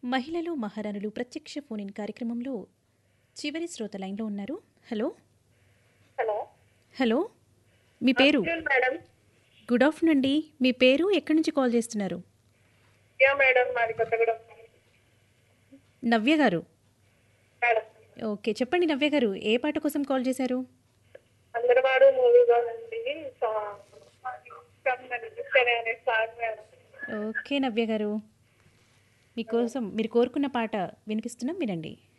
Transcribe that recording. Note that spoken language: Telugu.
మహిళలు మహారాణులు ప్రత్యక్ష ఫోన్ ఇన్ కార్యక్రమంలో చివరి శ్రోత లైన్లో ఉన్నారు హలో హలో హలో మీ పేరు Afternoon, మేడం గుడ్ ఆఫ్టర్నూన్ అండి మీ పేరు ఎక్కడి నుంచి కాల్ చేస్తున్నారు యా మేడం మాది కొత్తగూడెం నవ్య గారు మేడం ఓకే చెప్పండి నవ్య గారు ఏ పాట కోసం కాల్ చేశారు అందరవాడు మూవీగా ఉంది సరే అనే సాంగ్ మేడం ఓకే నవ్య గారు మీకోసం మీరు కోరుకున్న పాట వినిపిస్తున్నాం వినండి